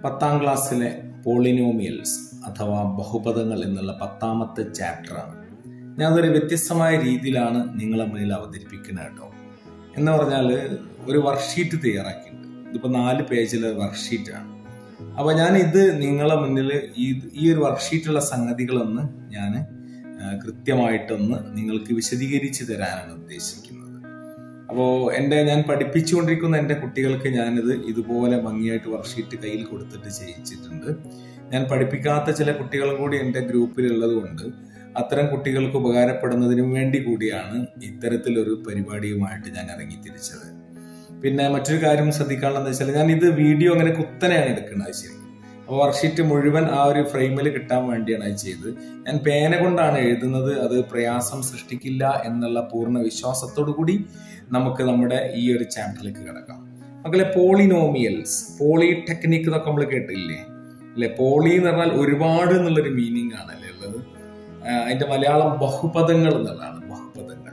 പത്താം ക്ലാസ്സിലെ പോളിനോമിയൽസ് അഥവാ ബഹുപദങ്ങൾ എന്നുള്ള പത്താമത്തെ ചാപ്റ്ററാണ് ഞാൻ അതൊരു വ്യത്യസ്തമായ രീതിയിലാണ് നിങ്ങളെ മുന്നിൽ അവതരിപ്പിക്കുന്നത് കേട്ടോ എന്ന് പറഞ്ഞാൽ ഒരു വർക്ക്ഷീറ്റ് തയ്യാറാക്കിയിട്ടുണ്ട് ഇതിപ്പോൾ നാല് പേജിലെ വർക്ക്ഷീറ്റാണ് അപ്പോൾ ഞാൻ ഇത് നിങ്ങളെ മുന്നിൽ ഈ ഈ ഒരു വർക്ക്ഷീറ്റുള്ള സംഗതികളൊന്ന് ഞാൻ കൃത്യമായിട്ടൊന്ന് നിങ്ങൾക്ക് വിശദീകരിച്ച് തരാനാണ് ഉദ്ദേശിക്കുന്നത് അപ്പോൾ എൻ്റെ ഞാൻ പഠിപ്പിച്ചുകൊണ്ടിരിക്കുന്ന എൻ്റെ കുട്ടികൾക്ക് ഞാനിത് ഇതുപോലെ ഭംഗിയായിട്ട് വർക്ക്ഷീറ്റ് കയ്യിൽ കൊടുത്തിട്ട് ചെയ്യിച്ചിട്ടുണ്ട് ഞാൻ പഠിപ്പിക്കാത്ത ചില കുട്ടികളും കൂടി എൻ്റെ ഗ്രൂപ്പിലുള്ളത് കൊണ്ട് അത്തരം കുട്ടികൾക്ക് ഉപകാരപ്പെടുന്നതിന് വേണ്ടി കൂടിയാണ് ഇത്തരത്തിലൊരു പരിപാടിയുമായിട്ട് ഞാൻ ഇറങ്ങി തിരിച്ചത് പിന്നെ മറ്റൊരു കാര്യം ശ്രദ്ധിക്കാനുള്ളത് വെച്ചാൽ ഞാൻ ഇത് വീഡിയോ അങ്ങനെ കുത്തനെയാണ് എടുക്കുന്നത് ശരി അപ്പോൾ വർക്ക്ഷീറ്റ് മുഴുവൻ ആ ഒരു ഫ്രെയിമിൽ കിട്ടാൻ വേണ്ടിയാണ് അത് ചെയ്തത് ഞാൻ പേന കൊണ്ടാണ് എഴുതുന്നത് അത് പ്രയാസം സൃഷ്ടിക്കില്ല എന്നുള്ള പൂർണ്ണ വിശ്വാസത്തോടു കൂടി നമുക്ക് നമ്മുടെ ഈ ഒരു ചാപ്റ്ററിലേക്ക് കിടക്കാം മക്കളെ പോളിനോമിയൽസ് പോളിടെക്നിക് എന്നൊക്കെ നമ്മൾ കേട്ടില്ലേ അല്ലെ പോളി എന്ന് പറഞ്ഞാൽ ഒരുപാട് എന്നുള്ളൊരു മീനിങ് ആണല്ലേ ഉള്ളത് അതിന്റെ മലയാളം ബഹുപദങ്ങൾ എന്നുള്ളതാണ് ബഹുപദങ്ങൾ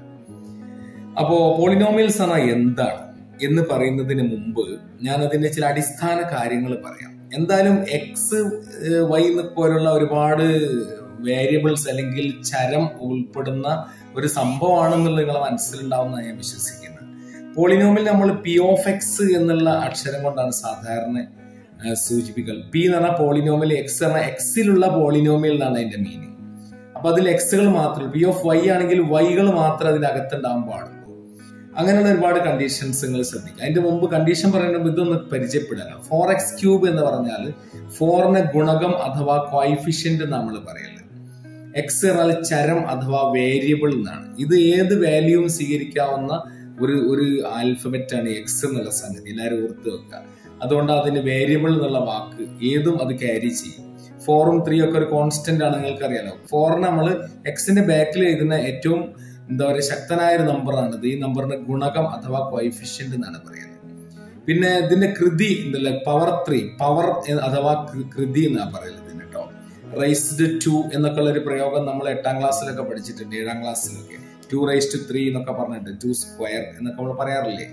അപ്പോ പോളിനോമിയൽസ് പറഞ്ഞാൽ എന്താണ് എന്ന് പറയുന്നതിന് മുമ്പ് ഞാൻ അതിന്റെ ചില അടിസ്ഥാന കാര്യങ്ങൾ പറയാം എന്തായാലും എക്സ് വൈ പോലുള്ള ഒരുപാട് വേരിയബിൾസ് അല്ലെങ്കിൽ ചരം ഉൾപ്പെടുന്ന ഒരു സംഭവമാണെന്നുള്ളത് നിങ്ങളെ മനസ്സിലുണ്ടാവുന്ന ഞാൻ വിശ്വസിക്കുന്നത് പോളിനോമിൽ നമ്മൾ പി ഓഫ് എക്സ് എന്നുള്ള അക്ഷരം കൊണ്ടാണ് സാധാരണ സൂചിപ്പിക്കൽ പി എന്ന് പറഞ്ഞാൽ പോളിനോമിൽ എക്സ് പറഞ്ഞാൽ എക്സിലുള്ള പോളിനോമിയൽ എന്നാണ് അതിന്റെ മീനിങ് അപ്പൊ അതിൽ എക്സുകൾ മാത്രം പി ഓഫ് വൈ ആണെങ്കിൽ വൈകൾ മാത്രം അതിനകത്തുണ്ടാകാൻ പാടുള്ളൂ അങ്ങനെയുള്ള ഒരുപാട് കണ്ടീഷൻസ് നിങ്ങൾ ശ്രദ്ധിക്കുക അതിന്റെ മുമ്പ് കണ്ടീഷൻ പറയുമ്പോൾ ഇതൊന്ന് പരിചയപ്പെടാനാണ് ഫോർ എക്സ് ക്യൂബ് എന്ന് പറഞ്ഞാൽ ഫോറിന് ഗുണകം അഥവാ കോയിഫിഷ്യന്റ് നമ്മൾ പറയല് എക്സ് എന്നാൽ ചരം അഥവാ വേരിയബിൾ എന്നാണ് ഇത് ഏത് വാല്യൂവും സ്വീകരിക്കാവുന്ന ഒരു ഒരു ആൽഫബറ്റ് ആണ് എക്സ് എന്നുള്ള സംഗതി എല്ലാവരും ഓർത്ത് വെക്കുക അതുകൊണ്ട് അതിന് വേരിയബിൾ എന്നുള്ള വാക്ക് ഏതും അത് ക്യാരി ചെയ്യും ഫോറും ത്രീ ഒക്കെ ഒരു കോൺസ്റ്റന്റ് ആണ് നിങ്ങൾക്ക് അറിയാലോ ഫോറിന് നമ്മൾ എക്സിന്റെ ബാക്കിൽ എഴുതുന്ന ഏറ്റവും എന്താ പറയുക ശക്തനായ ഒരു നമ്പറാണ് ഇത് ഈ നമ്പറിന്റെ ഗുണകം അഥവാ കോയിഫിഷ്യന്റ് എന്നാണ് പറയുന്നത് പിന്നെ ഇതിന്റെ കൃതി എന്തല്ല പവർ ത്രീ പവർ അഥവാ കൃതി എന്നാണ് പറയുന്നത് ഇതിന് കേട്ടോ റൈസ്ഡ് ടു എന്നൊക്കെ ഉള്ള ഒരു പ്രയോഗം നമ്മൾ എട്ടാം ക്ലാസ്സിലൊക്കെ പഠിച്ചിട്ടുണ്ട് ഏഴാം ക്ലാസ്സിലൊക്കെ ടു റൈസ് ടു ത്രീ എന്നൊക്കെ പറഞ്ഞിട്ട് ടു സ്ക്വയർ എന്നൊക്കെ നമ്മൾ പറയാറില്ലേ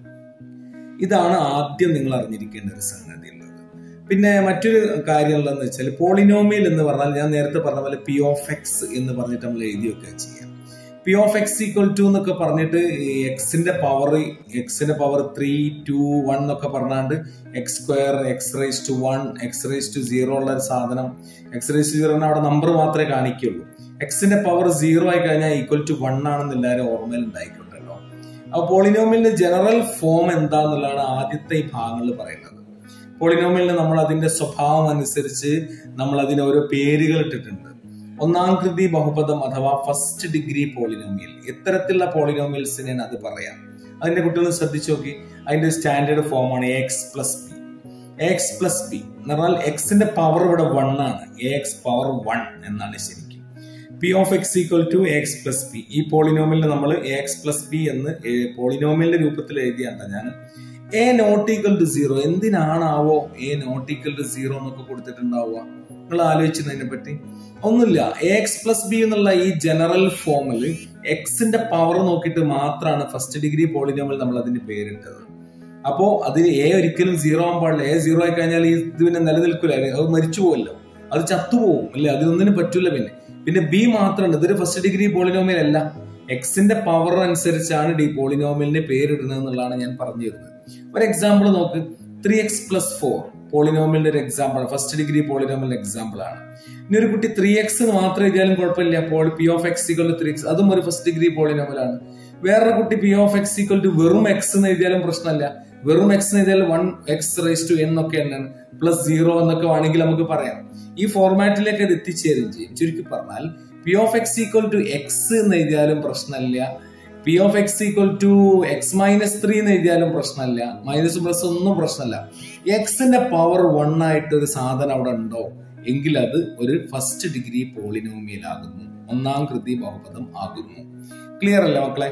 ഇതാണ് ആദ്യം നിങ്ങൾ അറിഞ്ഞിരിക്കേണ്ട ഒരു സംഗതി ഉള്ളത് പിന്നെ മറ്റൊരു കാര്യം ഉള്ളതെന്ന് വെച്ചാൽ പോളിനോമിയൽ എന്ന് പറഞ്ഞാൽ ഞാൻ നേരത്തെ പറഞ്ഞ പോലെ പി ഓഫ് എക്സ് എന്ന് പറഞ്ഞിട്ട് നമ്മൾ എഴുതി വെക്കുക ചെയ്യാം p of x equal to എന്നൊക്കെ പറഞ്ഞിട്ട് എക്സിന്റെ പവർ എക്സിന്റെ പവർ ത്രീ ടു വൺ എന്നൊക്കെ പറഞ്ഞാണ്ട് x square x raise to one x raise to zero ഉള്ള ഒരു സാധനം എക്സ് റേസ് ടു സീറോ അവിടെ നമ്പർ മാത്രമേ കാണിക്കുള്ളൂ എക്സിന്റെ പവർ സീറോ ആയി കഴിഞ്ഞാൽ ഈക്വൽ ടു വൺ ആണെന്ന് എല്ലാവരും ഓർമ്മയിൽ ഉണ്ടായിക്കൊണ്ടല്ലോ അപ്പൊ പോളിനോമിയലിന്റെ ജനറൽ ഫോം എന്താന്നുള്ളതാണ് ആദ്യത്തെ ഈ ഭാഗങ്ങളിൽ പറയുന്നത് പോളിനോമിയലിന് നമ്മൾ അതിന്റെ സ്വഭാവം അനുസരിച്ച് നമ്മൾ അതിന് ഓരോ പേരുകൾ ഇട്ടിട്ടുണ്ട് ഒന്നാം കൃതി ബഹുപദം അഥവാ ഫസ്റ്റ് ഡിഗ്രി പോളിനോമിയൽ ഇത്തരത്തിലുള്ള പോളിനോമിയൽസിനെയാണ് അത് പറയാം അതിന്റെ കുട്ടികൾ ശ്രദ്ധിച്ചു നോക്കി അതിന്റെ സ്റ്റാൻഡേർഡ് ഫോം ആണ് x plus b x plus b എന്ന് പറഞ്ഞാൽ എക്സിന്റെ പവർ ഇവിടെ വൺ ആണ് എക്സ് പവർ വൺ എന്നാണ് ശരിക്കും p of x equal to x plus b ഈ പോളിനോമിയലിന് നമ്മൾ എക്സ് പ്ലസ് ബി എന്ന് പോളിനോമിയലിന്റെ രൂപത്തിൽ എഴുതിയാണ് ഞാൻ a not equal to zero എന്തിനാണാവോ a not equal to zero എന്നൊക്കെ കൊടുത്തിട്ടുണ്ടാവുക നിങ്ങൾ ആലോചിച്ചതിനെ പറ്റി ഒന്നുമില്ല എക്സ് പ്ലസ് ബി എന്നുള്ള ഈ ജനറൽ ഫോമിൽ എക്സിന്റെ പവർ നോക്കിയിട്ട് മാത്രമാണ് ഫസ്റ്റ് ഡിഗ്രി പോളിനോമിൽ നമ്മൾ അതിന്റെ പേരിട്ടത് അപ്പോ അത് എ ഒരിക്കലും സീറോ ആവാൻ പാടില്ല എ സീറോ ആയി കഴിഞ്ഞാൽ ഈ ഇത് പിന്നെ നിലനിൽക്കില്ല അത് മരിച്ചു പോവല്ലോ അത് ചത്തുപോകും അല്ലെ അതിനൊന്നിനും പറ്റൂല പിന്നെ പിന്നെ ബി മാത്രമുണ്ട് ഇതൊരു ഫസ്റ്റ് ഡിഗ്രി പോളിനോമിയൽ അല്ല എക്സിന്റെ പവർ അനുസരിച്ചാണ് ഡി പോളിനോമിയലിന് പേരിടുന്നത് എന്നുള്ളതാണ് ഞാൻ പറഞ്ഞു തരുന്നത് ഒരു എക്സാമ്പിൾ നോക്ക് ത്രീ എക്സ് പ്ലസ് ഫോർ പോളിനോമിയലിന്റെ ഒരു example first degree polynomial example ആണ് ഇനി ഒരു കുട്ടി ത്രീ എക്സ് മാത്രം എഴുതിയാലും കുഴപ്പമില്ല പോൾ p of x equal to three x അതും ഒരു ഫസ്റ്റ് ഡിഗ്രി പോളിനോമിയൽ ആണ് വേറൊരു കുട്ടി p of x equal to വെറും എക്സ് എന്ന് എഴുതിയാലും പ്രശ്നമല്ല വെറും എക്സ് എന്ന് എഴുതിയാൽ വൺ എക്സ് റേസ് ടു എന്നൊക്കെ തന്നെയാണ് പ്ലസ് സീറോ എന്നൊക്കെ വേണമെങ്കിൽ നമുക്ക് പറയാം ഈ ഫോർമാറ്റിലേക്ക് അത് എത്തിച്ചേരും ചെയ്യും ചുരുക്കി പറഞ്ഞാൽ p of x equal to x എന്ന് എഴുതിയാലും പ്രശ്നമില്ല p of x equal to x minus three എന്ന് എഴുതിയാലും പ്രശ്നമല്ല മൈനസ് പ്ലസ് ഒന്നും പ്രശ്നമല്ല എക്സിന്റെ പവർ വൺ ആയിട്ട് ഒരു സാധനം അവിടെ ഉണ്ടോ എങ്കിൽ അത് ഒരു ഫസ്റ്റ് ഡിഗ്രി പോളിനോമിയൽ ആകുന്നു ഒന്നാം കൃതി ബഹുപദം ആകുന്നു ക്ലിയർ അല്ലേ മക്കളെ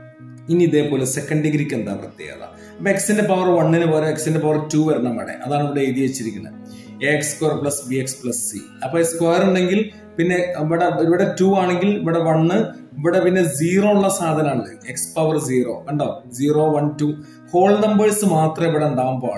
ഇനി ഇതേപോലെ സെക്കൻഡ് ഡിഗ്രിക്ക് എന്താ പ്രത്യേകത അപ്പൊ എക്സിന്റെ പവർ വണ്ണിന് പോലെ എക്സിന്റെ പവർ ടു വരണം അവിടെ അതാണ് ഇവിടെ എഴുതി വെച്ചിരിക്കുന്നത് a x square plus b x plus c അപ്പൊ സ്ക്വയർ ഉണ്ടെങ്കിൽ പിന്നെ ഇവിടെ ഇവിടെ ടു ആണെങ്കിൽ ഇവിടെ വണ്ണ് ഇവിടെ പിന്നെ സീറോ ഉള്ള സാധനമാണ് എക്സ് പവർ സീറോ കണ്ടോ zero one two whole numbers മാത്രമേ ഇവിടെ ഉണ്ടാവാൻ പാടുള്ളൂ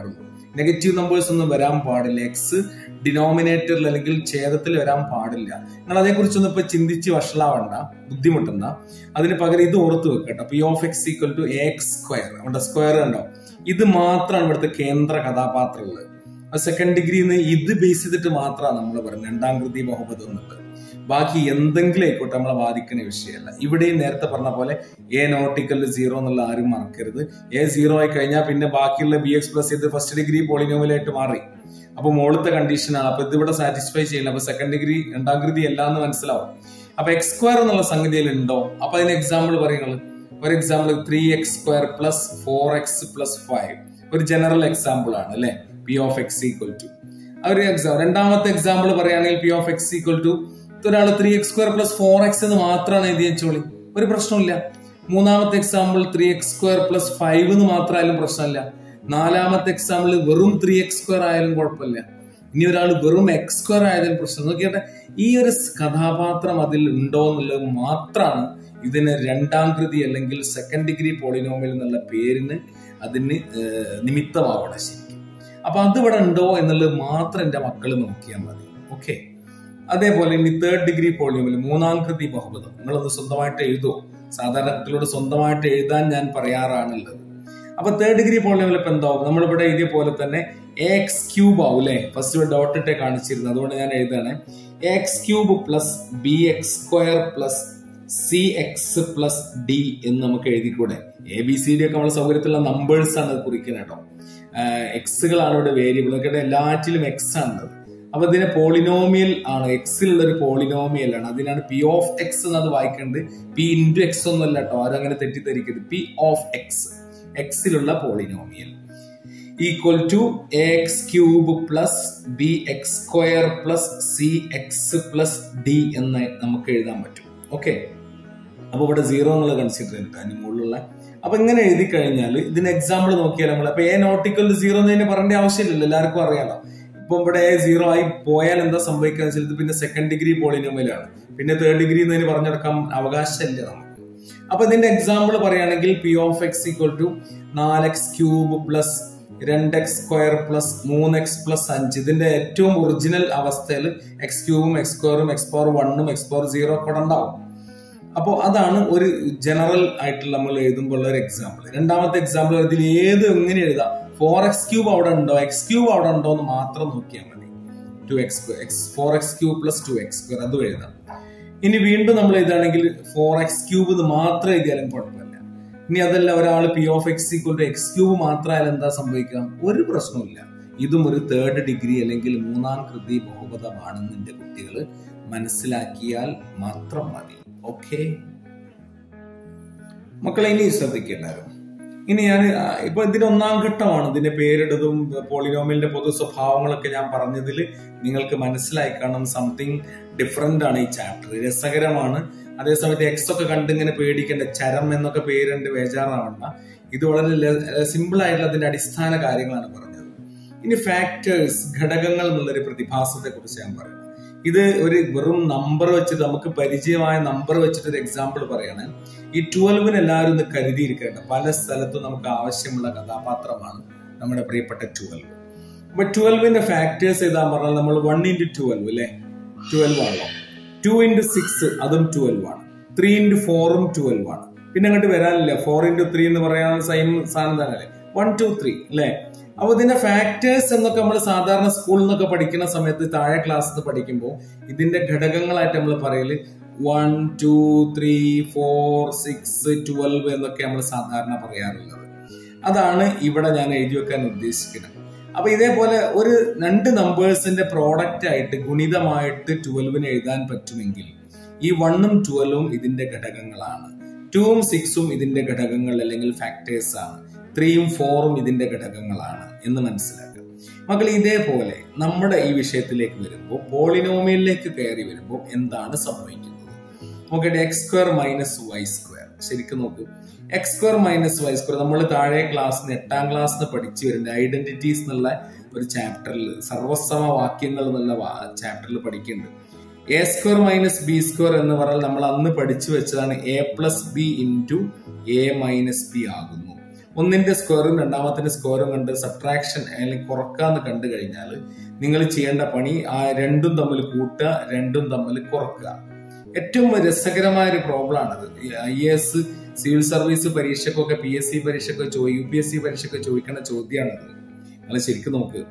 നെഗറ്റീവ് നമ്പേഴ്സ് ഒന്നും വരാൻ പാടില്ല എക്സ് ഡിനോമിനേറ്ററിൽ അല്ലെങ്കിൽ ഛേദത്തിൽ വരാൻ പാടില്ല നിങ്ങൾ അതേക്കുറിച്ചൊന്നും ഇപ്പൊ ചിന്തിച്ച് വഷളാവണ്ട ബുദ്ധിമുട്ടണ്ട അതിന് പകരം ഇത് ഓർത്ത് വെക്കട്ടെ p of x equal to x square അവിടെ സ്ക്വയർ ഉണ്ടോ ഇത് മാത്രമാണ് ഇവിടുത്തെ കേന്ദ്ര കഥാപാത്രം ഉള്ളത് സെക്കൻഡ് ഡിഗ്രിന്ന് ഇത് ബേസ് ചെയ്തിട്ട് മാത്രമാണ് നമ്മൾ പറയുന്നത് രണ്ടാം കൃതി ബഹുപദം എന്നുള്ളത് ബാക്കി എന്തെങ്കിലും ആയിക്കോട്ടെ നമ്മളെ ബാധിക്കുന്ന വിഷയമല്ല ഇവിടെയും നേരത്തെ പറഞ്ഞ പോലെ എ നോട്ടിക്കൽ സീറോ എന്നുള്ള ആരും മറക്കരുത് എ സീറോ ആയി കഴിഞ്ഞാൽ പിന്നെ ബാക്കിയുള്ള ബി എക്സ് പ്ലസ് ഇത് ഫസ്റ്റ് ഡിഗ്രി പോളിനോമിലായിട്ട് മാറി അപ്പൊ മുകളിലത്തെ കണ്ടീഷനാണ് അപ്പൊ ഇതിവിടെ സാറ്റിസ്ഫൈ ചെയ്യില്ല അപ്പൊ സെക്കൻഡ് ഡിഗ്രി രണ്ടാം കൃതി അല്ല എന്ന് മനസ്സിലാവും അപ്പൊ എക്സ് സ്ക്വയർ എന്നുള്ള സംഗതിയിൽ ഉണ്ടോ അപ്പൊ അതിന് എക്സാമ്പിൾ പറയുന്നത് ഒരു example three x square plus four x plus five ഒരു ജനറൽ എക്സാമ്പിൾ ആണ് അല്ലെ p of x equal to ഒരു എക്സാം രണ്ടാമത്തെ എക്സാമ്പിൾ പറയുകയാണെങ്കിൽ p of x equal to ഒരാൾ three x square plus four x എന്ന് മാത്രമാണ് എഴുതി വെച്ചോളി ഒരു പ്രശ്നമില്ല മൂന്നാമത്തെ example three x square plus five എന്ന് മാത്രമായാലും പ്രശ്നമില്ല നാലാമത്തെ എക്സാമ്പിൾ വെറും ത്രീ എക്സ് സ്ക്വയർ ആയാലും കുഴപ്പമില്ല ഇനി ഒരാൾ വെറും എക്സ് സ്ക്വയർ ആയതിൽ പ്രശ്നം നോക്കിയാട്ടെ ഈ ഒരു കഥാപാത്രം അതിൽ ഉണ്ടോ എന്നുള്ളത് മാത്രമാണ് ഇതിന് രണ്ടാം കൃതി അല്ലെങ്കിൽ സെക്കൻഡ് ഡിഗ്രി പോളിനോമിയൽ എന്നുള്ള പേരിന് അതിന് നിമിത്തമാവണം ശരിക്കും അപ്പൊ അത് ഇവിടെ ഉണ്ടോ എന്നുള്ളത് മാത്രം എന്റെ മക്കൾ നോക്കിയാൽ മതി ഓക്കെ അതേപോലെ ഇനി തേർഡ് ഡിഗ്രി പോളിനോമിയൽ മൂന്നാം കൃതി ബഹുപദം നിങ്ങളൊന്ന് സ്വന്തമായിട്ട് എഴുതുമോ സാധാരണ കുട്ടികളോട് സ്വന്തമായിട്ട് എഴുതാൻ ഞാൻ പറയാറാണുള്ളത് അപ്പൊ തേർഡ് ഡിഗ്രി പോളിനോമിയൽ ഇപ്പൊ എന്താവും നമ്മളിവിടെ എഴുതിയ പോലെ തന്നെ എക്സ് ക്യൂബ് ആവും അല്ലെ ഫസ്റ്റ് ഡോട്ട് ഇട്ടേ കാണിച്ചിരുന്നു അതുകൊണ്ട് ഞാൻ എഴുതാണ് x cube plus b x square plus c x plus d എന്ന് നമുക്ക് എഴുതിക്കൂടെ എ ബി സി ഡി ഒക്കെ നമ്മുടെ സൗകര്യത്തിലുള്ള നമ്പേഴ്സ് ആണ് കുറിക്കുന്നത് കേട്ടോ എക്സുകളാണ് ഇവിടെ വേരിയബിൾ ഒക്കെ എല്ലാറ്റിലും എക്സ് ആണുള്ളത് അപ്പൊ ഇതിനെ പോളിനോമിയൽ ആണ് എക്സിലുള്ള ഒരു പോളിനോമിയൽ ആണ് അതിനാണ് പി ഓഫ് എക്സ് എന്നത് വായിക്കേണ്ടത് പി ഇൻറ്റു എക്സ് ഒന്നും അല്ല കേട്ടോ അതങ്ങനെ തെറ്റിദ്ധരിക്കരുത് പി ഓഫ് എക്സ് എക്സിലുള്ള polynomial equal to x cube plus b x square plus c x plus d എന്ന് നമുക്ക് എഴുതാൻ പറ്റും ഓക്കെ അപ്പൊ ഇവിടെ സീറോ എന്നുള്ള കൺസിഡർ ചെയ്തിട്ട് അതിന് മുകളിലുള്ള അപ്പൊ ഇങ്ങനെ എഴുതി കഴിഞ്ഞാൽ ഇതിന് എക്സാമ്പിൾ നോക്കിയാൽ നമ്മൾ അപ്പൊ എ നോട്ടിക്കൽ സീറോ എന്ന് പറയേണ്ട ആവശ്യമില്ലല്ലോ എല്ലാവർക്കും അറിയാലോ ഇപ്പൊ ഇവിടെ സീറോ ആയി പോയാൽ എന്താ സംഭവിക്കുക വെച്ചാൽ ഇത് പിന്നെ സെക്കൻഡ് ഡിഗ്രി പോളിനോമിയലാണ് പിന്നെ തേർഡ് ഡിഗ്രി എന്നതിന് പറഞ്ഞെടുക്കാൻ അവകാശമില്ല നമുക്ക് അപ്പൊ ഇതിന്റെ എക്സാമ്പിൾ പറയുകയാണെങ്കിൽ p of x equal to നാല് എക്സ് ക്യൂബ് പ്ലസ് രണ്ട് എക്സ് സ്ക്വയർ പ്ലസ് മൂന്ന് എക്സ് പ്ലസ് അഞ്ച് ഇതിന്റെ ഏറ്റവും ഒറിജിനൽ അവസ്ഥയിൽ എക്സ് ക്യൂബും എക്സ് സ്ക്വയറും എക്സ് പവർ വണ്ണും എക്സ് പവർ സീറോ ഒക്കെ ഉണ്ടാവും അപ്പോൾ അതാണ് ഒരു ജനറൽ ആയിട്ടുള്ള നമ്മൾ എഴുതുമ്പോൾ ഉള്ള ഒരു എക്സാമ്പിൾ രണ്ടാമത്തെ എക്സാമ്പിൾ ഇതിൽ ഏത് എങ്ങനെ എഴുതാം ഫോർ എക്സ് ക്യൂബ് അവിടെ ഉണ്ടോ എക്സ് ക്യൂബ് അവിടെ ഉണ്ടോ എന്ന് മാത്രം നോക്കിയാൽ മതി two x x four x cube plus two x square അതും എഴുതാം ഇനി വീണ്ടും നമ്മൾ എഴുതുകയാണെങ്കിൽ ഫോർ എക്സ് ക്യൂബ് എന്ന് മാത്രം എഴുതിയാലും കുഴപ്പമില്ല ഇനി അതല്ല ഒരാൾ p of x equal to x cube മാത്രമായാലും എന്താ സംഭവിക്കുക ഒരു പ്രശ്നമില്ല ഇതും ഒരു തേർഡ് ഡിഗ്രി അല്ലെങ്കിൽ മൂന്നാം കൃതി ബഹുപദമാണെന്ന് എന്റെ കുട്ടികൾ മനസ്സിലാക്കിയാൽ മാത്രം മതി ഓക്കെ മക്കളെ ഇനി ശ്രദ്ധിക്കേണ്ടായിരുന്നു ഇനി ഞാൻ ഇപ്പൊ ഇതിന്റെ ഒന്നാം ഘട്ടമാണ് ഇതിന്റെ പേരിടതും പോളിനോമിയലിന്റെ പൊതു സ്വഭാവങ്ങളൊക്കെ ഞാൻ പറഞ്ഞതിൽ നിങ്ങൾക്ക് മനസ്സിലായി കാണും സംതിങ് ഡിഫറെന്റ് ആണ് ഈ ചാപ്റ്റർ രസകരമാണ് അതേസമയത്ത് എക്സ് ഒക്കെ കണ്ടിങ്ങനെ പേടിക്കേണ്ട ചരം എന്നൊക്കെ പേരുണ്ട് ബേജാറാവണ്ട ഇത് വളരെ സിമ്പിൾ ആയിട്ടുള്ള അതിന്റെ അടിസ്ഥാന കാര്യങ്ങളാണ് പറഞ്ഞത് ഇനി ഫാക്ടേഴ്സ് ഘടകങ്ങൾ എന്നുള്ളൊരു പ്രതിഭാസത്തെ കുറിച്ച് ഞാൻ പറയുന്നത് ഇത് ഒരു വെറും നമ്പർ വെച്ചിട്ട് നമുക്ക് പരിചയമായ നമ്പർ വെച്ചിട്ട് ഒരു എക്സാമ്പിൾ പറയാണ് ഈ ട്വൽവിന് എല്ലാവരും ഒന്ന് കരുതിയിരിക്കേണ്ട പല സ്ഥലത്തും നമുക്ക് ആവശ്യമുള്ള കഥാപാത്രമാണ് നമ്മുടെ പ്രിയപ്പെട്ട ട്വൽവ് അപ്പൊ ട്വൽവിന്റെ ഫാക്ടേഴ്സ് ഏതാ പറഞ്ഞാൽ നമ്മൾ വൺ ഇൻറ്റു ട്വൽവ് അല്ലെ ട്വൽവ് ആണല്ലോ ടു ഇൻറ്റു സിക്സ് അതും ട്വൽവ് ആണ് ത്രീ ഇൻറ്റു ഫോറും ട്വൽവ് ആണ് പിന്നെ അങ്ങോട്ട് വരാനില്ല ഫോർ ഇൻറ്റു ത്രീ എന്ന് പറയാനുള്ള സെയിം സാധനം തന്നെ അല്ലേ വൺ ടു ത്രീ അല്ലേ അപ്പൊ ഇതിന്റെ ഫാക്ടേഴ്സ് എന്നൊക്കെ നമ്മൾ സാധാരണ സ്കൂളിൽ നിന്നൊക്കെ പഠിക്കുന്ന സമയത്ത് താഴെ ക്ലാസ്സിൽ പഠിക്കുമ്പോൾ ഇതിന്റെ ഘടകങ്ങളായിട്ട് നമ്മൾ പറയല് one two three four six twelve എന്നൊക്കെ നമ്മൾ സാധാരണ പറയാറുള്ളത് അതാണ് ഇവിടെ ഞാൻ എഴുതി വെക്കാൻ ഉദ്ദേശിക്കുന്നത് അപ്പൊ ഇതേപോലെ ഒരു രണ്ട് നമ്പേഴ്സിന്റെ പ്രോഡക്റ്റ് ആയിട്ട് ഗുണിതമായിട്ട് ട്വൽവിന് എഴുതാൻ പറ്റുമെങ്കിൽ ഈ വണ്ണും ട്വൽവും ഇതിന്റെ ഘടകങ്ങളാണ് ടൂവും സിക്സും ഇതിന്റെ ഘടകങ്ങൾ അല്ലെങ്കിൽ ഫാക്ടേഴ്സ് ആണ് ത്രീയും ഫോറും ഇതിന്റെ ഘടകങ്ങളാണ് എന്ന് മനസ്സിലാക്കുക മക്കൾ ഇതേപോലെ നമ്മുടെ ഈ വിഷയത്തിലേക്ക് വരുമ്പോൾ പോളിനോമിയലിലേക്ക് കയറി വരുമ്പോൾ എന്താണ് സംഭവിക്കുന്നത് നോക്കട്ടെ x square minus y square ശരിക്കും നോക്ക് x square minus y square നമ്മൾ താഴെ ക്ലാസ്സിന് എട്ടാം ക്ലാസ്സിന് പഠിച്ചു വരുന്ന ഐഡന്റിറ്റീസ് എന്നുള്ള ഒരു ചാപ്റ്ററിൽ സർവസമ വാക്യങ്ങൾ എന്നുള്ള ചാപ്റ്ററിൽ പഠിക്കുന്നുണ്ട് a square minus b square എന്ന് പറഞ്ഞാൽ നമ്മൾ അന്ന് പഠിച്ചു വെച്ചതാണ് a plus b into a minus b ആകുന്നു ഒന്നിന്റെ സ്ക്വയറും രണ്ടാമത്തിന്റെ സ്ക്വയറും കണ്ട് സബ്ട്രാക്ഷൻ അല്ലെങ്കിൽ കുറക്കാന്ന് കണ്ടു കഴിഞ്ഞാൽ നിങ്ങൾ ചെയ്യേണ്ട പണി ആ രണ്ടും തമ്മിൽ കൂട്ടുക രണ്ടും തമ്മിൽ കുറക്കുക ഏറ്റവും രസകരമായ ഒരു പ്രോബ്ലം ആണത് ഐ എസ് സിവിൽ സർവീസ് പരീക്ഷക്കൊക്കെ പി എസ് സി പരീക്ഷയ്ക്ക് ചോദി യു പി എസ് സി പരീക്ഷയ്ക്ക് ചോദിക്കുന്ന ചോദ്യമാണത് നിങ്ങൾ ശരിക്കും നോക്ക്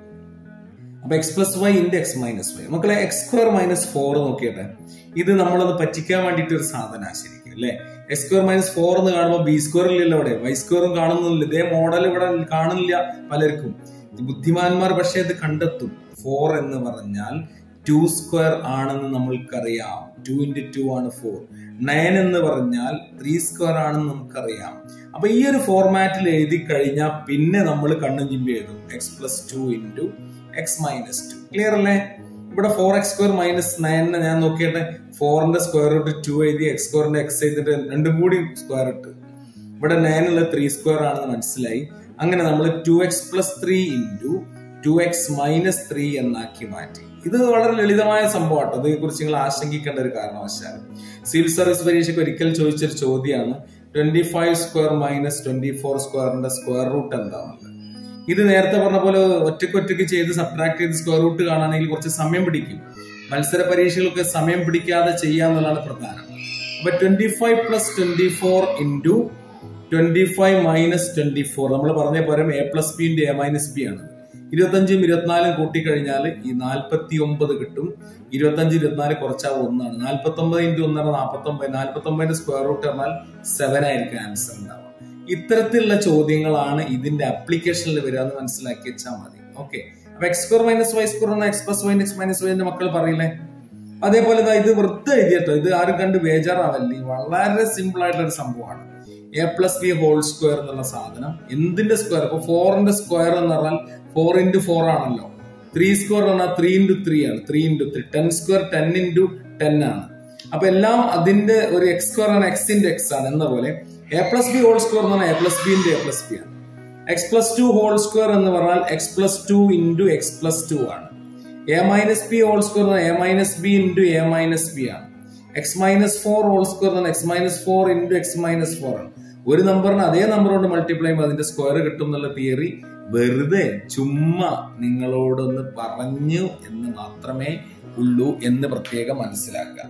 അപ്പൊ x plus y into x minus y മക്കളെ എക്സ് സ്ക്വയർ മൈനസ് ഫോർ നോക്കിയട്ടെ ഇത് നമ്മളത് പറ്റിക്കാൻ വേണ്ടിയിട്ട് ഒരു സാധന ശരിക്കും അല്ലെ എക്സ് സ്ക്വയർ മൈനസ് ഫോർ എന്ന് കാണുമ്പോൾ ബി സ്ക്വയർ ഇല്ലല്ലോ അവിടെ വൈ സ്ക്വയറും കാണുന്നില്ല ഇതേ മോഡൽ ഇവിടെ കാണുന്നില്ല പലർക്കും ബുദ്ധിമാന്മാർ പക്ഷെ ഇത് കണ്ടെത്തും ഫോർ എന്ന് പറഞ്ഞാൽ ടു സ്ക്വയർ ആണെന്ന് നമ്മൾക്കറിയാം ടു ഇൻറ്റു ടു ആണ് ഫോർ നയൻ എന്ന് പറഞ്ഞാൽ ത്രീ സ്ക്വയർ ആണെന്ന് നമുക്കറിയാം അപ്പൊ ഈ ഒരു ഫോർമാറ്റിൽ എഴുതി കഴിഞ്ഞാൽ പിന്നെ നമ്മൾ കണ്ണും ചിമ്പി എഴുതും x plus two into x minus two clear അല്ലേ ഇവിടെ four x square minus nine ഞാൻ നോക്കിയിട്ട് ഫോറിന്റെ സ്ക്വയർ റൂട്ട് ടു എഴുതി എക്സ് സ്ക്വയറിന്റെ എക്സ് ചെയ്തിട്ട് രണ്ടും കൂടി സ്ക്വയർ ഇട്ട് ഇവിടെ നയൻ ഉള്ള ത്രീ സ്ക്വയർ ആണെന്ന് മനസ്സിലായി അങ്ങനെ നമ്മൾ two x plus three into two x minus three എന്നാക്കി മാറ്റി ഇത് വളരെ ലളിതമായ സംഭവമാണ് അതേ കുറിച്ച് നിങ്ങൾ ആശങ്കിക്കേണ്ട ഒരു കാരണവശാലും സിവിൽ സർവീസ് പരീക്ഷയ്ക്ക് ഒരിക്കൽ ചോദിച്ചൊരു ചോദ്യമാണ് twenty five square minus twenty four സ്ക്വയറിന്റെ സ്ക്വയർ റൂട്ട് എന്താണെന്നുള്ളത് ഇത് നേരത്തെ പറഞ്ഞ പോലെ ഒറ്റയ്ക്ക് ഒറ്റയ്ക്ക് ചെയ്ത് സബ്ട്രാക്ട് ചെയ്ത് സ്ക്വയർ റൂട്ട് കാണാണെങ്കിൽ കുറച്ച് സമയം പിടിക്കും മത്സര പരീക്ഷകൾക്ക് സമയം പിടിക്കാതെ ചെയ്യാന്നുള്ളതാണ് പ്രധാനം അപ്പൊ twenty five plus twenty four into twenty five minus twenty four നമ്മൾ പറഞ്ഞ പോലെ a plus b into a minus b ആണ് ഇരുപത്തഞ്ചും ഇരുപത്തിനാലും കൂട്ടിക്കഴിഞ്ഞാൽ ഈ നാൽപ്പത്തി ഒമ്പത് കിട്ടും ഇരുപത്തഞ്ച് ഇരുപത്തിനാല് കുറച്ചാൽ ഒന്നാണ് നാൽപ്പത്തി ഒമ്പത് ഇൻറ്റു ഒന്നാണ് നാൽപ്പത്തി ഒമ്പത് നാൽപ്പത്തി ഒമ്പതിന്റെ സ്ക്വയർ റൂട്ട് പറഞ്ഞാൽ സെവൻ ആയിരിക്കും ആൻസർ ഉണ്ടാവുക ഇത്തരത്തിലുള്ള ചോദ്യങ്ങളാണ് ഇതിന്റെ അപ്ലിക്കേഷനിൽ വരിക എന്ന് മനസ്സിലാക്കി വെച്ചാൽ മതി ഓക്കെ അപ്പൊ x square minus y square എന്ന x plus y x minus y മക്കൾ പറയില്ലേ അതേപോലെ ദാ ഇത് വെറുതെ എഴുതിയട്ടോ ഇത് ആരും കണ്ട് ബേജാറാവല്ലേ വളരെ സിമ്പിൾ ആയിട്ടുള്ള ഒരു സംഭവമാണ് a plus b whole square എന്നുള്ള സാധനം എന്തിന്റെ സ്ക്വയർ ഇപ്പൊ ഫോറിന്റെ സ്ക്വയർ എന്ന് പറഞ്ഞാൽ ഫോർ ഇൻറ്റു ഫോർ ആണല്ലോ ത്രീ സ്ക്വയർ എന്ന് പറഞ്ഞാൽ ത്രീ ഇൻറ്റു ത്രീ ആണ് three into three ten square ten into ten ആണ് അപ്പൊ എല്ലാം അതിന്റെ ഒരു എക്സ് സ്ക്വയർ ആണ് എക്സ് ഇൻറ്റു എക്സ് ആണ് എന്ന പോലെ a plus b whole square എന്ന് പറഞ്ഞാൽ a plus b into a plus b ആണ് x plus two whole square എന്ന് പറഞ്ഞാൽ x plus two into x plus two ആണ് a minus b whole square എന്ന് പറഞ്ഞാൽ a minus b into a minus b ആണ് x minus four whole square എന്ന് പറഞ്ഞാൽ x minus four into x minus four ആണ് ഒരു നമ്പറിന് അതേ നമ്പർ കൊണ്ട് മൾട്ടിപ്ലൈ ചെയ്യുമ്പോൾ അതിന്റെ സ്ക്വയർ കിട്ടും എന്നുള്ള തിയറി വെറുതെ ചുമ്മാ നിങ്ങളോടൊന്ന് പറഞ്ഞു എന്ന് മാത്രമേ ഉള്ളൂ എന്ന് പ്രത്യേകം മനസ്സിലാക്കുക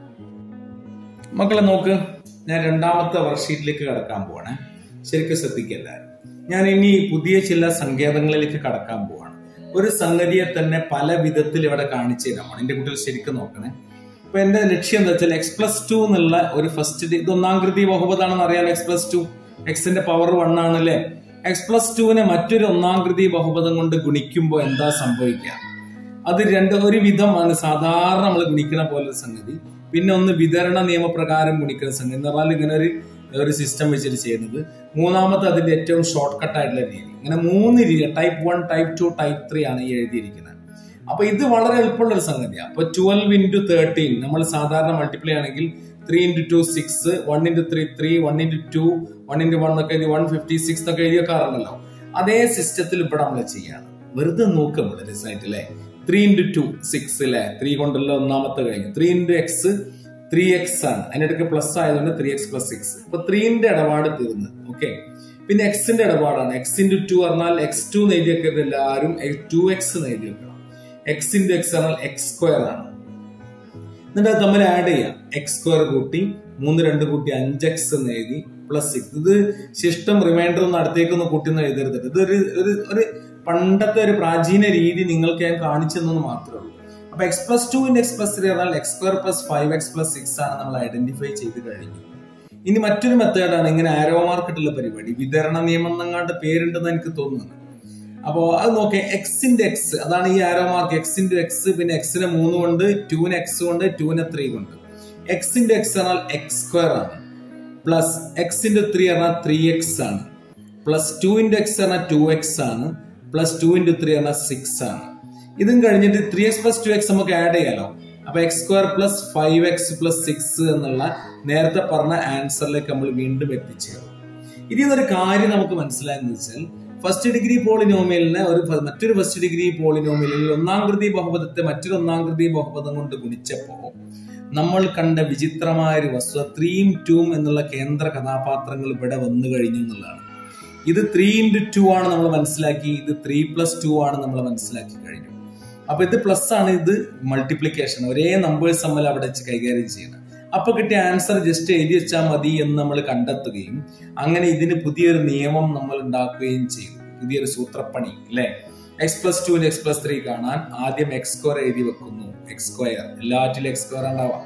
മക്കളെ നോക്ക് ഞാൻ രണ്ടാമത്തെ വർക്ക്ഷീറ്റിലേക്ക് കടക്കാൻ പോവാണ് ശരിക്കും ശ്രദ്ധിക്കല്ല ഞാൻ ഇനി പുതിയ ചില സങ്കേതങ്ങളിലേക്ക് കടക്കാൻ പോവാണ് ഒരു സംഗതിയെ തന്നെ പല വിധത്തിൽ ഇവിടെ കാണിച്ചു തരാമാണ് എന്റെ കുട്ടികൾ ശരിക്കും നോക്കണേ അപ്പൊ എന്റെ ലക്ഷ്യം എന്താ വെച്ചാൽ എക്സ് പ്ലസ് ടു എന്നുള്ള ഒരു ഫസ്റ്റ് ഇത് ഒന്നാംകൃതി ബഹുപതാണെന്ന് അറിയാലോ എക്സ് പ്ലസ് ടു എക്സിന്റെ പവർ വൺ ആണ് അല്ലേ എക്സ് പ്ലസ് ടുവിനെ മറ്റൊരു ഒന്നാംകൃതി ബഹുപദം കൊണ്ട് ഗുണിക്കുമ്പോൾ എന്താ സംഭവിക്കുക അത് രണ്ട് ഒരു വിധമാണ് സാധാരണ നമ്മൾ ഗുണിക്കുന്ന പോലെ ഒരു സംഗതി പിന്നെ ഒന്ന് വിതരണ നിയമപ്രകാരം ഗുണിക്കുന്ന സംഗതി എന്ന് പറഞ്ഞാൽ ഇങ്ങനെ ഒരു ഒരു സിസ്റ്റം വെച്ചിട്ട് ചെയ്യുന്നത് മൂന്നാമത്തെ അതിന്റെ ഏറ്റവും ഷോർട്ട് കട്ട് ആയിട്ടുള്ള രീതി ഇങ്ങനെ മൂന്ന് രീതി type one type two type three ആണ് ഈ എഴുതിയിരിക്കുന്നത് അപ്പൊ ഇത് വളരെ എളുപ്പമുള്ള ഒരു സംഗതിയാണ് അപ്പൊ ട്വൽവ് ഇൻറ്റു തേർട്ടീൻ നമ്മൾ സാധാരണ മൾട്ടിപ്ലൈ ആണെങ്കിൽ three into two six one into three three one into two one into one ഒക്കെ എഴുതി വൺ ഫിഫ്റ്റി സിക്സ് എന്നൊക്കെ എഴുതി വെക്കാറുണ്ടല്ലോ അതേ സിസ്റ്റത്തിൽ ഇവിടെ നമ്മൾ ചെയ്യാണ് വെറുതെ നോക്കുക നമ്മൾ റിസൾട്ട് അല്ലേ ത്രീ ഇൻറ്റു ടു സിക്സ് അല്ലേ ത്രീ കൊണ്ടുള്ള ഒന്നാമത്തെ കഴിഞ്ഞു three into x three x ആണ് അതിനിടയ്ക്ക് പ്ലസ് ആയതുകൊണ്ട് ത്രീ എക്സ് പ്ലസ് സിക്സ് അപ്പൊ ത്രീന്റെ ഇടപാട് തീർന്ന് ഓക്കെ പിന്നെ എക്സിന്റെ ഇടപാടാണ് എക്സ് ഇൻറ്റു ടു പറഞ്ഞാൽ എക്സ് ടു എഴുതി വെക്കരുത് എല്ലാവരും ടു എക്സ് എഴുതി വെക്കണം എക്സ് ഇൻറ്റു എക്സ് പറഞ്ഞാൽ എക്സ് സ്ക്വയർ ആണ് എന്നിട്ട് അത് തമ്മിൽ ആഡ് ചെയ്യാം എക്സ് സ്ക്വയർ കൂട്ടി മൂന്ന് രണ്ട് കൂട്ടി അഞ്ച് എക്സ് എന്ന് എഴുതി പ്ലസ് സിക്സ് ഇത് ശിഷ്ടം റിമൈൻഡർ ഒന്നും അടുത്തേക്കൊന്നും കൂട്ടിന്ന് എഴുതരുത് ഇതൊരു ഒരു ഒരു പണ്ടത്തെ ഒരു പ്രാചീന രീതി നിങ്ങൾക്ക് ഞാൻ കാണിച്ചു തന്നെന്ന് മാത്രമേ ഉള്ളൂ അപ്പൊ x plus two in x plus three പറഞ്ഞാൽ x square plus five x plus six ആണ് നമ്മൾ ഐഡന്റിഫൈ ചെയ്ത് കഴിഞ്ഞു ഇനി മറ്റൊരു മെത്തേഡാണ് ഇങ്ങനെ ആരോ മാർക്കറ്റുള്ള പരിപാടി വിതരണ നിയമം എന്നങ്ങാണ്ട് പേരുണ്ടെന്ന് എനിക്ക് തോന്നുന്നു അപ്പോ അത് നോക്കേ എക്സിന്റെ എക്സ് അതാണ് ഈ ആരോ മാർക്ക് എക്സിന്റെ എക്സ് പിന്നെ എക്സിനെ മൂന്ന് കൊണ്ട് ടൂന് എക്സ് കൊണ്ട് ടൂനെ ത്രീ കൊണ്ട് എക്സിന്റെ എക്സ് പറഞ്ഞാൽ എക്സ് സ്ക്വയർ ആണ് പ്ലസ് എക്സിന്റെ ത്രീ പറഞ്ഞാൽ ത്രീ എക്സ് ആണ് പ്ലസ് ടുവിന്റെ എക്സ് പറഞ്ഞാൽ ടു എക്സ് ആണ് പ്ലസ് ടു ഇൻറ്റു ത്രീ പറഞ്ഞാൽ സിക്സ് ആണ് ഇതും കഴിഞ്ഞിട്ട് three x plus two x നമുക്ക് ആഡ് ചെയ്യാലോ അപ്പൊ x square plus five x plus six എന്നുള്ള നേരത്തെ പറഞ്ഞ ആൻസറിലേക്ക് നമ്മൾ വീണ്ടും എത്തിച്ചേരും ഇനി ഒരു കാര്യം നമുക്ക് മനസ്സിലായെന്ന് വെച്ചാൽ ഫസ്റ്റ് ഡിഗ്രി പോളിനോമിയലിനെ ഒരു മറ്റൊരു ഫസ്റ്റ് ഡിഗ്രി പോളിനോമിയലിൽ ഒന്നാം കൃതി ബഹുപദത്തെ മറ്റൊരു ഒന്നാം കൃതി ബഹുപദം കൊണ്ട് ഗുണിച്ചപ്പോ നമ്മൾ കണ്ട വിചിത്രമായ ഒരു വസ്തുത ത്രീയും ടൂം എന്നുള്ള കേന്ദ്ര കഥാപാത്രങ്ങൾ ഇവിടെ വന്നു കഴിഞ്ഞു എന്നുള്ളതാണ് ഇത് ത്രീ ഇൻറ്റു ടു ആണ് നമ്മൾ മനസ്സിലാക്കി ഇത് ത്രീ പ്ലസ് ടു ആണ് നമ്മൾ മനസ്സിലാക്കി കഴിഞ്ഞു അപ്പൊ ഇത് പ്ലസ് ആണ് ഇത് മൾട്ടിപ്ലിക്കേഷൻ ഒരേ നമ്പേഴ്സ് തമ്മിൽ അവിടെ വെച്ച് കൈകാര്യം ചെയ്യണം അപ്പൊ കിട്ടിയ ആൻസർ ജസ്റ്റ് എഴുതി വെച്ചാൽ മതി എന്ന് നമ്മൾ കണ്ടെത്തുകയും അങ്ങനെ ഇതിന് പുതിയൊരു നിയമം നമ്മൾ ഉണ്ടാക്കുകയും ചെയ്തു പുതിയൊരു സൂത്രപ്പണി അല്ലെ x plus two x plus three കാണാൻ ആദ്യം എക്സ് സ്ക്വയർ എഴുതി വെക്കുന്നു എക്സ് സ്ക്വയർ എല്ലാറ്റിലും എക്സ് സ്ക്വയർ ഉണ്ടാവാം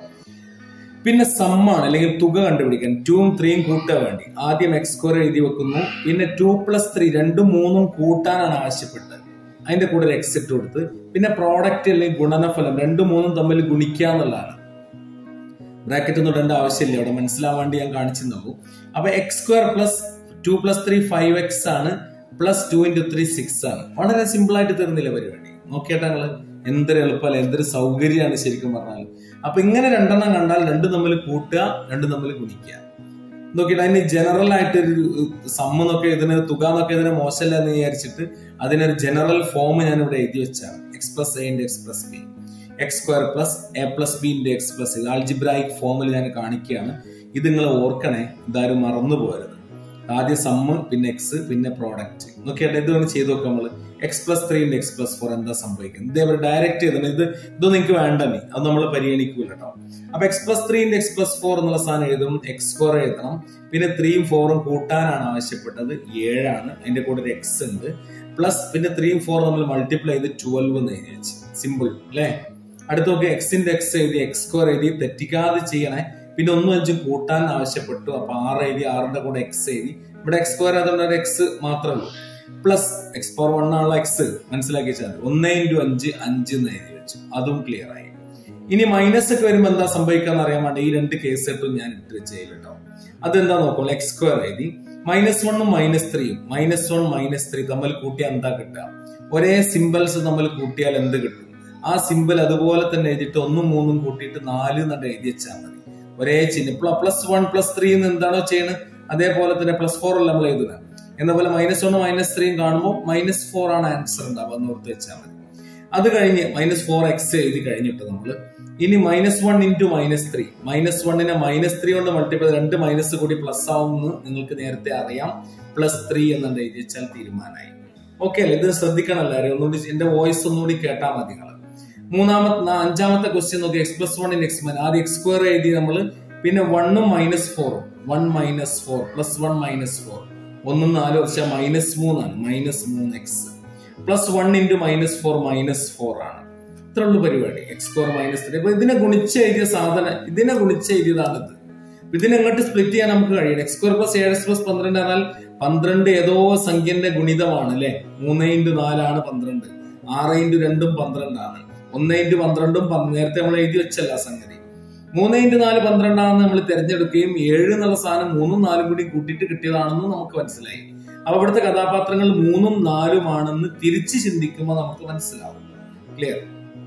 പിന്നെ സമ്മാണ് അല്ലെങ്കിൽ തുക കണ്ടുപിടിക്കാൻ ടൂവും ത്രീയും കൂട്ടുക വേണ്ടി ആദ്യം എക്സ് സ്ക്വയർ എഴുതി വെക്കുന്നു പിന്നെ ടു പ്ലസ് ത്രീ രണ്ടും മൂന്നും കൂട്ടാനാണ് ആവശ്യപ്പെട്ടത് അതിന്റെ കൂടെ ഒരു എക്സ് ഇട്ട് കൊടുത്ത് പിന്നെ പ്രോഡക്റ്റ് അല്ലെങ്കിൽ ഗുണനഫലം രണ്ടും മൂന്നും തമ്മിൽ ഗുണിക്കുക എന്നുള്ളതാണ് ബ്രാക്കറ്റ് ഒന്നും ഇടേണ്ട ആവശ്യമില്ല അവിടെ മനസ്സിലാവാൻ വേണ്ടി ഞാൻ കാണിച്ചു നോക്കൂ അപ്പൊ x square plus two plus three five x ആണ് plus two into three six ആണ് വളരെ സിമ്പിൾ ആയിട്ട് തീർന്നില്ല പരിപാടി നോക്കിയേട്ടാ നിങ്ങള് എന്തൊരു എളുപ്പമല്ല എന്തൊരു സൗകര്യമാണ് ശരിക്കും പറഞ്ഞാൽ അപ്പൊ ഇങ്ങനെ രണ്ടെണ്ണം കണ്ടാൽ രണ്ടും തമ്മിൽ കൂട്ടുക രണ്ടും തമ്മിൽ ഗുണിക്കുക നോക്കിയിട്ട് അതിന് ജനറൽ ആയിട്ട് ഒരു സമ്മ എന്നൊക്കെ ഇതിന് തുക എന്നൊക്കെ ഇതിന് മോശമല്ല എന്ന് വിചാരിച്ചിട്ട് അതിനൊരു ജനറൽ ഫോം ഞാൻ ഇവിടെ എഴുതി വെച്ചാണ് x plus a x plus b x square plus a plus b into x plus ഇത് ആൾജിബ്രായിക് ഫോമിൽ ഞാൻ കാണിക്കുകയാണ് ഇത് നിങ്ങൾ ഓർക്കണേ ഇതാരും മറന്നു പോരുത് ആദ്യം സമ്മ് പിന്നെ എക്സ് പിന്നെ പ്രോഡക്റ്റ് നോക്കിയാട്ടെ ഇത് വേണം ചെയ്ത് നോക്കാം നമ്മള് x plus three into x plus four എന്താ സംഭവിക്കുന്നത് ഇതേപോലെ ഡയറക്റ്റ് ചെയ്തത് ഇത് ഇതൊന്നും എനിക്ക് വേണ്ട നീ അത് നമ്മൾ പരിഗണിക്കൂല കേട്ടോ അപ്പൊ x plus three into x plus four എന്നുള്ള സാധനം എഴുതും എക്സ് സ്ക്വയർ എഴുതണം പിന്നെ ത്രീയും ഫോറും കൂട്ടാനാണ് ആവശ്യപ്പെട്ടത് ഏഴാണ് അതിന്റെ കൂടെ ഒരു എക്സ് ഉണ്ട് പ്ലസ് പിന്നെ ത്രീയും ഫോറും നമ്മൾ മൾട്ടിപ്ലൈ ചെയ്ത് ട്വൽവ് എന്ന് എഴുതി വെച്ച് സിമ്പിൾ അല്ലേ അടുത്ത് നോക്കി എക്സിന്റെ എക്സ് എഴുതി എക്സ് സ്ക്വയർ എഴുതി തെറ്റിക്കാതെ ചെയ്യണേ പിന്നെ ഒന്നും അഞ്ചും കൂട്ടാൻ ആവശ്യപ്പെട്ടു അപ്പൊ ആറ് എഴുതി ആറിന്റെ കൂടെ എക്സ് എഴുതി ഇവിടെ എക്സ് സ്ക്വയർ അതുകൊണ്ട് ഒരു എക്സ് മാത്രമേ ഉള്ളൂ പ്ലസ് എക്സ് പവർ വൺ ആണുള്ള എക്സ് മനസ്സിലാക്കി വെച്ചാൽ ഒന്ന് ഇൻറ്റു അഞ്ച് അഞ്ച് എന്ന് എഴുതി വെച്ചു അതും ക്ലിയർ ആയി ഇനി മൈനസ് ഒക്കെ വരുമ്പോൾ എന്താ സംഭവിക്കാന്ന് അറിയാൻ വേണ്ടി ഈ രണ്ട് കേസ് ഇട്ടും ഞാൻ ഇട്ട് വെച്ച് കേട്ടോ അതെന്താ നോക്കൂ എക്സ് സ്ക്വയർ എഴുതി മൈനസ് വണ്ണും മൈനസ് ത്രീയും മൈനസ് വൺ മൈനസ് ത്രീ തമ്മിൽ കൂട്ടിയാൽ എന്താ കിട്ടുക ഒരേ സിമ്പിൾസ് തമ്മിൽ കൂട്ടിയാൽ എന്ത് കിട്ടും ആ സിമ്പിൾ അതുപോലെ തന്നെ എഴുതിയിട്ട് ഒന്നും മൂന്നും കൂട്ടിയിട്ട് നാല് എന്നിട്ട് എഴുതി വെച്ചാൽ മതി ഒരേ ചിഹ്നം പ്ലസ് വൺ പ്ലസ് ത്രീ എന്ന് എന്താണോ ചെയ്യുന്നത് അതേപോലെ തന്നെ പ്ലസ് ഫോർ അല്ല നമ്മൾ എഴുതുക എന്ന പോലെ മൈനസ് വണ്ണും മൈനസ് ത്രീയും കാണുമ്പോൾ മൈനസ് ഫോർ ആണ് ആൻസർ ഉണ്ടാവുക എന്ന് ഓർത്ത് വെച്ചാൽ മതി അത് കഴിഞ്ഞ് മൈനസ് ഫോർ എക്സ് എഴുതി കഴിഞ്ഞിട്ട് നമ്മൾ ഇനി minus one into minus three minus വണ്ണിനെ മൈനസ് ത്രീ കൊണ്ട് മൾട്ടിപ്ലൈ രണ്ട് മൈനസ് കൂടി പ്ലസ് ആവുമെന്ന് നിങ്ങൾക്ക് നേരത്തെ അറിയാം പ്ലസ് ത്രീ എന്നുണ്ട് എഴുതി വെച്ചാൽ തീരുമാനമായി ഓക്കെ അല്ലേ ഇത് ശ്രദ്ധിക്കണം എല്ലാവരും ഒന്നുകൂടി എന്റെ വോയിസ് ഒന്നുകൂടി കേട്ടാൽ മതി നിങ്ങൾ മൂന്നാമത്തെ അഞ്ചാമത്തെ ക്വസ്റ്റ്യൻ നോക്കി x plus one in x മൈൻ ആദ്യം എക്സ് സ്ക്വയർ എഴുതി നമ്മൾ പിന്നെ വണ്ണും മൈനസ് ഫോറും one minus four plus one minus four ഒന്നും നാല് വർഷം മൈനസ് മൂന്നാണ് മൈനസ് മൂന്ന് x plus one into minus four minus four ആണ് ഇത്ര ഉള്ളു പരിപാടി എക്സ് സ്ക്വയർ മൈനസ് ത്രീ അപ്പൊ ഇതിനെ ഗുണിച്ച് എഴുതിയ സാധനം ഇതിനെ ഗുണിച്ച് എഴുതിയതാണ് ഇത് ഇതിനെ എങ്ങോട്ട് സ്പ്ലിറ്റ് ചെയ്യാൻ നമുക്ക് കഴിയണം എക്സ് സ്ക്വയർ പ്ലസ് ഏഴ് പ്ലസ് പന്ത്രണ്ട് എന്നാൽ പന്ത്രണ്ട് ഏതോ സംഖ്യന്റെ ഗുണിതമാണ് അല്ലെ മൂന്ന് ഇൻറ്റു നാലാണ് പന്ത്രണ്ട് ആറ് ഇൻറ്റു രണ്ടും പന്ത്രണ്ടാണ് ഒന്ന് ഇൻറ്റു പന്ത്രണ്ടും നേരത്തെ നമ്മൾ എഴുതി വെച്ചല്ല സംഗതി മൂന്ന് ഇൻറ്റു നാല് പന്ത്രണ്ടാണെന്ന് നമ്മൾ തിരഞ്ഞെടുക്കുകയും ഏഴ് എന്നുള്ള സാധനം മൂന്നും നാലും കൂടി കൂട്ടിയിട്ട് കിട്ടിയതാണെന്ന് നമുക്ക് മനസ്സിലായി അപ്പൊ ഇവിടുത്തെ കഥാപാത്രങ്ങൾ മൂന്നും നാലുമാണെന്ന് തിരിച്ച് ചിന്തിക്കുമ്പോൾ നമുക്ക് മനസ്സിലാവും ക്ലിയർ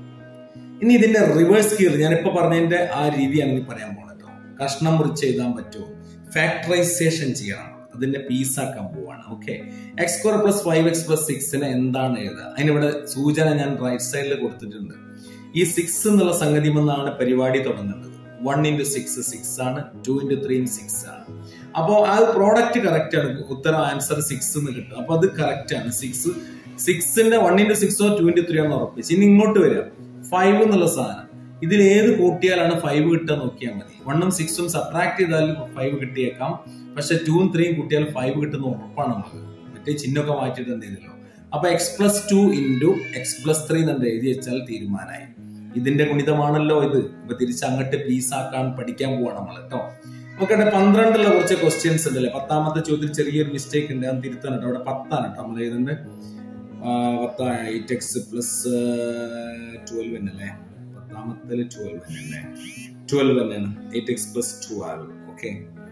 ഇനി ഇതിന്റെ റിവേഴ്സ് ഗിയർ ഞാനിപ്പോ പറഞ്ഞതിന്റെ ആ രീതിയാണ് ഇനി പറയാൻ പോകുന്നത് കേട്ടോ കഷ്ണം മുറിച്ച് എഴുതാൻ പറ്റുമോ ഫാക്ടറൈസേഷൻ ചെയ്യണം അതിന്റെ പീസാക്കാൻ പോവാണ് okay x square plus five x plus സിക്സിന് എന്താണ് എഴുതുക അതിനിവിടെ സൂചന ഞാൻ റൈറ്റ് സൈഡിൽ കൊടുത്തിട്ടുണ്ട് ഈ സിക്സ് എന്നുള്ള സംഗതി എന്നാണ് പരിപാടി തുടങ്ങുന്നത് വൺ ഇൻറ്റു സിക്സ് സിക്സ് ആണ് ടു ഇൻറ്റു ത്രീ സിക്സ് ആണ് അപ്പോൾ ആ പ്രോഡക്റ്റ് കറക്റ്റ് ആണ് ഉത്തരം ആൻസർ സിക്സ് എന്ന് കിട്ടും അപ്പൊ അത് കറക്റ്റ് ആണ് സിക്സ് സിക്സിന്റെ വൺ ഇൻറ്റു സിക്സോ ടു ഇൻറ്റു ത്രീ ആണെന്ന് ഉറപ്പിച്ച് ഇനി ഇങ്ങോട്ട് വരിക ഫൈവ് എന്നുള്ള സാധനം ഇതിൽ ഏത് കൂട്ടിയാലാണ് ഫൈവ് കിട്ടുക നോക്കിയാൽ മതി വണ്ണും സിക്സും സബ്ട്രാക്ട് ചെയ്താൽ ഫൈവ് കിട്ടിയേക്കാം പക്ഷെ ടൂവും ത്രീയും കൂട്ടിയാൽ ഫൈവ് കിട്ടുന്ന ഉറപ്പാണ് നമുക്ക് മറ്റേ ചിഹ്നമൊക്കെ മാറ്റിയിട്ട് എന്തെയ്തല്ലോ അപ്പൊ x plus two into x plus three എന്ന് എഴുതി വെച്ചാൽ തീരുമാനമായി ഇതിന്റെ ഗുണിതമാണല്ലോ ഇത് ഇപ്പൊ തിരിച്ച് അങ്ങോട്ട് പീസ് ആക്കാൻ പഠിക്കാൻ പോവാണ് നമ്മൾ കേട്ടോ നോക്കട്ടെ പന്ത്രണ്ടുള്ള കുറച്ച് ക്വസ്റ്റ്യൻസ് ഉണ്ടല്ലേ പത്താമത്തെ ചോദ്യത്തിൽ ചെറിയൊരു മിസ്റ്റേക്ക് ഉണ്ട് അത് തിരുത്താൻ കേട്ടോ അവിടെ പത്താണ് കേട്ടോ നമ്മൾ എഴുതുന്നത് പത്താ എയ്റ്റ് എക്സ് പ്ലസ് ട്വൽവ് എന്നല്ലേ പത്താമത്തിൽ ട്വൽവ് തന്നെയല്ലേ ട്വൽവ് തന്നെയാണ് eight x plus twelve okay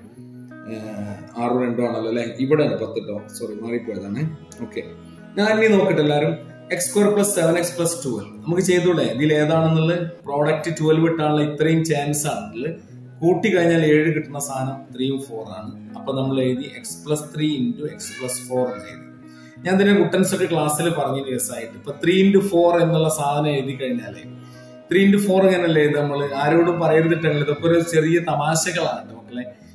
ആറ് രണ്ടോ ആണല്ലോ അല്ലെ ഇവിടെയാണ് പത്ത് കേട്ടോ സോറി മാറിപ്പോയതാണ് ഓക്കെ ഞാൻ ഇനി നോക്കട്ടെ എല്ലാവരും x square plus seven x plus twelve നമുക്ക് ചെയ്തൂടെ ഇതിൽ ഏതാണെന്നുള്ളത് പ്രോഡക്റ്റ് ട്വൽവ് ഇട്ടാനുള്ള ഇത്രയും ചാൻസ് ആണെന്നുള്ളത് കൂട്ടി കഴിഞ്ഞാൽ ഏഴ് കിട്ടുന്ന സാധനം ത്രീയും ഫോർ ആണ് അപ്പൊ നമ്മൾ എഴുതി x plus three into x plus four എന്ന് എഴുതി ഞാൻ ഇതിന്റെ കുട്ടൻസ് ഒക്കെ ക്ലാസ്സിൽ പറഞ്ഞു രസമായിട്ട് ഇപ്പൊ ത്രീ ഇൻറ്റു ഫോർ എന്നുള്ള സാധനം എഴുതി കഴിഞ്ഞാലേ ത്രീ ഇൻറ്റു ഫോർ ഇങ്ങനല്ലേ ഇത് നമ്മൾ ആരോടും പറയരുതിട്ടല്ല ഇതൊക്കെ ഒരു ചെറിയ തമാശകളാണ് മക്കളെ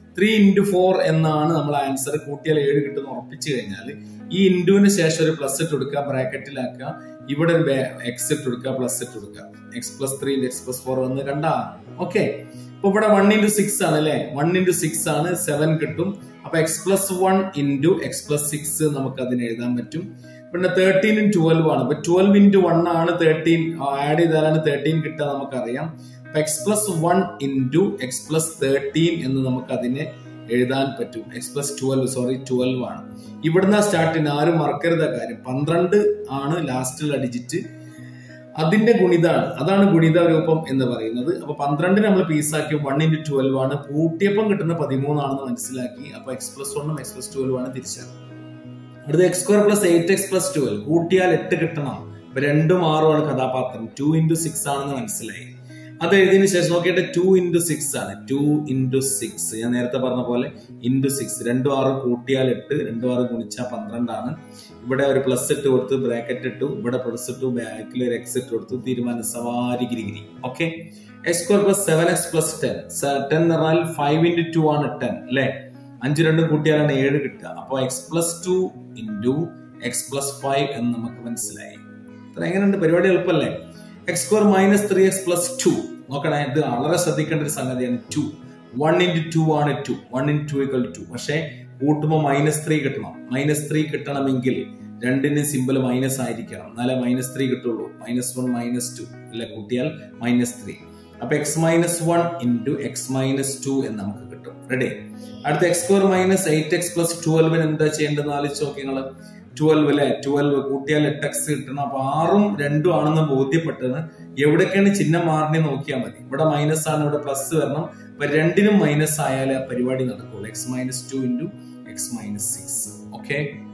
ത്രീ ഇൻറ്റു ഫോർ എന്നാണ് നമ്മൾ ആൻസർ കൂട്ടിയാൽ ഏഴ് കിട്ടുന്ന ഉറപ്പിച്ചു കഴിഞ്ഞാൽ ഈ ഇൻറ്റുവിന് ശേഷം ഒരു പ്ലസ് ഇട്ട് കൊടുക്കുക ബ്രാക്കറ്റിലാക്കുക ഇവിടെ ഒരു എക്സ് ഇട്ട് കൊടുക്കുക പ്ലസ് ഇട്ട് കൊടുക്കുക x plus three x plus four വന്ന് കണ്ടാ ഓക്കെ ഇപ്പൊ ഇവിടെ വൺ ഇൻറ്റു സിക്സ് ആണ് അല്ലെ വൺ ഇൻറ്റു സിക്സ് ആണ് സെവൻ കിട്ടും അപ്പൊ x plus one into x plus six നമുക്ക് അതിന് എഴുതാൻ പറ്റും പിന്നെ തേർട്ടീനും ട്വൽവ് ആണ് ഇപ്പൊ ട്വൽവ് ഇൻറ്റു വൺ ആണ് തേർട്ടീൻ ആഡ് ചെയ്താലാണ് തേർട്ടീൻ കിട്ടുക നമുക്കറിയാം അപ്പൊ x plus one into x plus thirteen എന്ന് നമുക്ക് അതിനെ എഴുതാൻ പറ്റും x plus twelve sorry twelve ആണ് ഇവിടുന്ന് സ്റ്റാർട്ട് ചെയ്യുന്ന ആരും മറക്കരുത കാര്യം പന്ത്രണ്ട് ആണ് ലാസ്റ്റിലുള്ള ഡിജിറ്റ് അതിന്റെ ഗുണിതാണ് അതാണ് ഗുണിത രൂപം എന്ന് പറയുന്നത് അപ്പൊ പന്ത്രണ്ട് നമ്മൾ പീസാക്കി വൺ ഇൻറ്റു ട്വൽവ് ആണ് കൂട്ടിയപ്പം കിട്ടുന്ന പതിമൂന്നാണെന്ന് മനസ്സിലാക്കി അപ്പൊ എക്സ് പ്ലസ് വണ്ണും എക്സ് പ്ലസ് ട്വൽവ് ആണ് തിരിച്ചത് അടുത്ത x square plus eight x plus twelve കൂട്ടിയാൽ എട്ട് കിട്ടണം അപ്പൊ രണ്ടും ആറും ആണ് കഥാപാത്രം ടു ഇൻറ്റു സിക്സ് ആണെന്ന് മനസ്സിലായി അത് എഴുതിയതിനു ശേഷം നോക്കിയിട്ട് ടു ഇൻറ്റു സിക്സ് ആണ് ടു ഇൻറ്റു സിക്സ് ഞാൻ നേരത്തെ പറഞ്ഞ പോലെ ഇൻറ്റു സിക്സ് രണ്ടും ആറും കൂട്ടിയാൽ എട്ട് രണ്ടും ആറും ഗുണിച്ചാൽ പന്ത്രണ്ടാണ് ഇവിടെ ഒരു പ്ലസ് ഇട്ട് കൊടുത്തു ബ്രാക്കറ്റ് ഇട്ടു ഇവിടെ പ്ലസ് ഇട്ടു ബാക്കിൽ ഒരു എക്സ് ഇട്ട് കൊടുത്തു തീരുമാനം സവാരി ഗിരിഗിരി okay x square plus seven x plus ten ten എന്ന് പറഞ്ഞാൽ ഫൈവ് ഇൻറ്റു ടു ആണ് ടെൻ അല്ലെ അഞ്ച് രണ്ടും കൂട്ടിയാലാണ് ഏഴ് കിട്ടുക അപ്പോൾ x plus two into x plus five എന്ന് നമുക്ക് മനസ്സിലായി അത്ര എങ്ങനെയുണ്ട് പരിപാടി എളുപ്പമല്ലേ x square minus three x plus two നോക്കണേ ഇത് വളരെ ശ്രദ്ധിക്കേണ്ട ഒരു സംഗതിയാണ് ടു വൺ ഇൻറ്റു ടു ആണ് two one into two equal two പക്ഷേ കൂട്ടുമ്പോൾ മൈനസ് ത്രീ കിട്ടണം മൈനസ് ത്രീ കിട്ടണമെങ്കിൽ രണ്ടിന് സിമ്പിൾ മൈനസ് ആയിരിക്കണം എന്നാലേ മൈനസ് ത്രീ കിട്ടുള്ളൂ മൈനസ് വൺ മൈനസ് ടു അല്ലെ കൂട്ടിയാൽ മൈനസ് ത്രീ അപ്പൊ x minus one into x minus two എന്ന് നമുക്ക് കിട്ടും റെഡി അടുത്ത x square minus eight x plus ട്വൽവിന് എന്താ ചെയ്യേണ്ടതെന്ന് ആലോചിച്ച് നോക്കി നിങ്ങൾ ട്വൽവ് അല്ലെ ട്വൽവ് കൂട്ടിയാൽ എട്ട് എക്സ് കിട്ടണം അപ്പൊ ആറും രണ്ടും ആണെന്ന് ബോധ്യപ്പെട്ടത് എവിടേക്കാണ് ചിഹ്നം മാറിനെ നോക്കിയാൽ മതി ഇവിടെ മൈനസ് ആണ് ഇവിടെ പ്ലസ് വരണം അപ്പൊ രണ്ടിനും മൈനസ് ആയാലേ ആ പരിപാടി നടക്കുള്ളൂ x minus two into x minus six okay